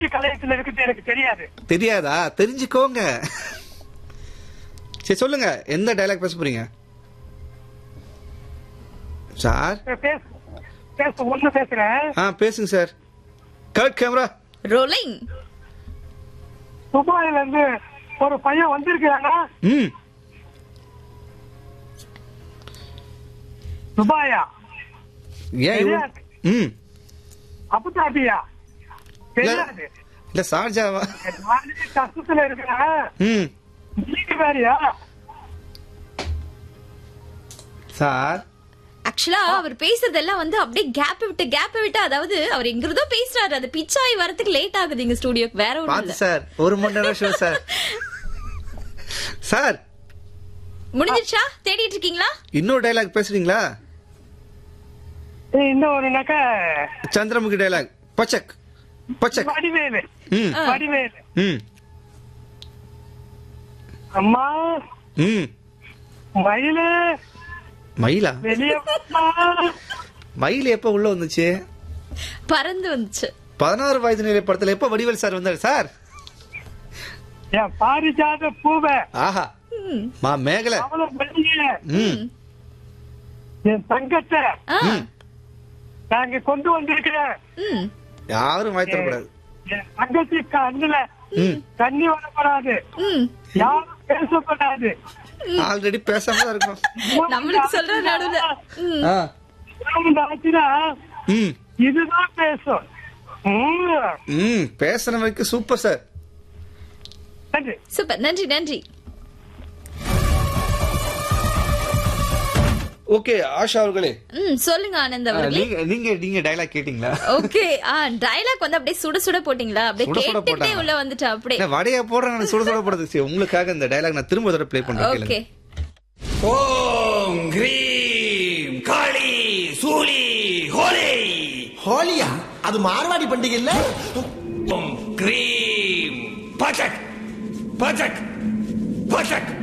கலையத்துல இருக்குது எனக்கு தெரியாது தெரியாதா தெரிஞ்சுக்கோங்க சரி சொல்லுங்க எந்த டைலாக் பேச போறீங்க சார் பேச பேச ஒண்ணு பேசுறேன் ஆ பேசுங்க சார் கரெக்ட் கேமரா ரோலிங் துபாயில இருந்து ஒரு பையன் வந்திருக்காங்க ம் துபாயா ஏன் இவ்வளவு- தெரியாது. ம் அபுதாபியா தெரியாது இல்ல ஷார்ஜாவா நானே கஷ்டத்துல இருக்கிறேன் ம் நீங்க வேறியா சார் ஆக்சுவலா அவர் பேசுறதெல்லாம் வந்து அப்படியே கேப் விட்டு கேப் விட்டு அதாவது அவர் எங்கிருந்தோ பேசுறாரு அது பிச்சாய் வரதுக்கு லேட் ஆகுது எங்க ஸ்டுடியோக்கு வேற ஒண்ணும் பார்த்து இல்ல சார் ஒரு மணி நேரம் ஷோ சார் சார் முடிஞ்சிருச்சா தேடிட்டு இருக்கீங்களா இன்னொரு டைலாக் பேசுறீங்களா இன்னும் ஒருனாக்க சந்திரமுகி டைலாக் பச்சக் பச்சக் வடிவேலு ம் வடிவேலு ம் அம்மா ம் மயிலு மயிலா வெளியே வாம்மா. மயில் எப்ப உள்ள வந்துச்சு பறந்து வந்துச்சு பதினாறு வயது நிலை படத்துல எப்ப வடிவேல் சார் வந்தாரு சார் என் பாரிஜாத பூவை ஆஹா ம். மா மேகலை அவளும் வெளியே ம் என் தங்கத்தை ஆ. ம். நாங்க கொண்டு வந்திருக்கிறேன் ம். யாரும் வாய் தரக்கூடாது என் தங்கச்சி கண்ணுல ம் தண்ணி வரப்படாது ம். யாரும் பேசப்படாது ஆல்ரெடி பேசாம தான் இருக்கும் நம்மளுக்கு சொல்ற நடுவுல ம். ஆ ஆச்சுன்னா ம் இதுதான் பேசும் ம். ம் பேசுற வரைக்கும் சூப்பர் சார் நன்றி சூப்பர் நன்றி நன்றி ஓகே ஆஷா அவர்களே ம் சொல்லுங்க ஆனந்த் ஆ, அவர்களே நீங்க நீங்க நீங்க டைலாக் கேட்டீங்களா ஓகே ஆ டைலாக் வந்து அப்படியே சுட சுட போட்டீங்களா அப்படியே சுட சுட கேட்டுட்டே போட்டாங்க. உள்ள வந்துட்டு அப்படியே நான் வடையா போடுறேன் நான் சுட சுட போடுறது சரி உங்களுக்காக இந்த டைலாக் நான் திரும்ப தடவை ப்ளே பண்றேன் ஓகே கேளுங்க. ஓம் கிரீம் காளி சூலி ஹோலி ஹோலியா அது மார்வாடி பண்டிகை இல்ல ஓம் கிரீம் பச்சக் பச்சக் பச்சக்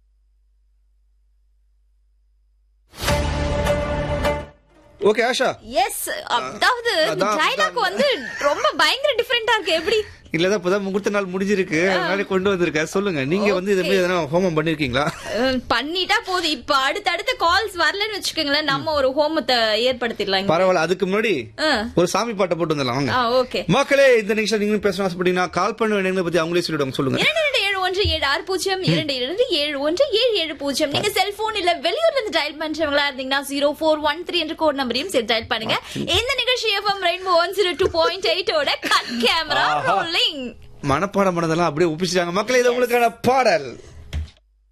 ஓகே ஆஷா எஸ் அதாவது அதான், டைலாக் அதான். வந்து ரொம்ப பயங்கர டிஃபரெண்டா இருக்கு எப்படி இல்லதான் இப்பதான் முகூர்த்த நாள் முடிஞ்சிருக்கு அதனால கொண்டு வந்திருக்கேன் சொல்லுங்க நீங்க வந்து இது மாதிரி எதனா ஹோமம் பண்ணிருக்கீங்களா அஹ், பண்ணிட்டா போதும் இப்ப அடுத்தடுத்த கால்ஸ் வரலன்னு வச்சுக்கோங்களேன் நம்ம ஒரு ஹோமத்தை ஏற்படுத்திடலாம் இங்க. பரவாயில்ல அதுக்கு முன்னாடி ஆ. ஒரு சாமி பாட்டை போட்டு வந்துடலாம் வாங்க ஆ ஓகே மக்களே இந்த நிமிஷம் நீங்களும் பேசணும் ஆசைப்பட்டீங்கன்னா கால் பண்ண வேண்டியவங்களை பத்தி அவங்களே சொல்லிடுவாங்க சொல்லுங்க இரண்டு இரண்டு ஏழு ஒன்று ஏழு ஆறு பூஜ்ஜியம் இரண்டு இரண்டு ஏழு ஒன்று ஏழு ஏழு பூஜ்ஜியம் நீங்க செல்போன் இல்ல வெளியூர்ல இருந்து டயல் பண்றவங்களா இருந்தீங்கன்னா ஜீரோ ஃபோர் ஒன் த்ரீ என்ற கோட் நம்பரையும் சேர்த்து டயல் பண்ணுங்க இந்த நிகழ்ச்சி FM rainbow one zero two point எயிட்டோட கட் கேமரா ரோலிங் மனப்பாடம் பண்ணதெல்லாம் அப்படியே ஒப்பிச்சிட்டாங்க மக்களே இது உங்களுக்கான பாடல்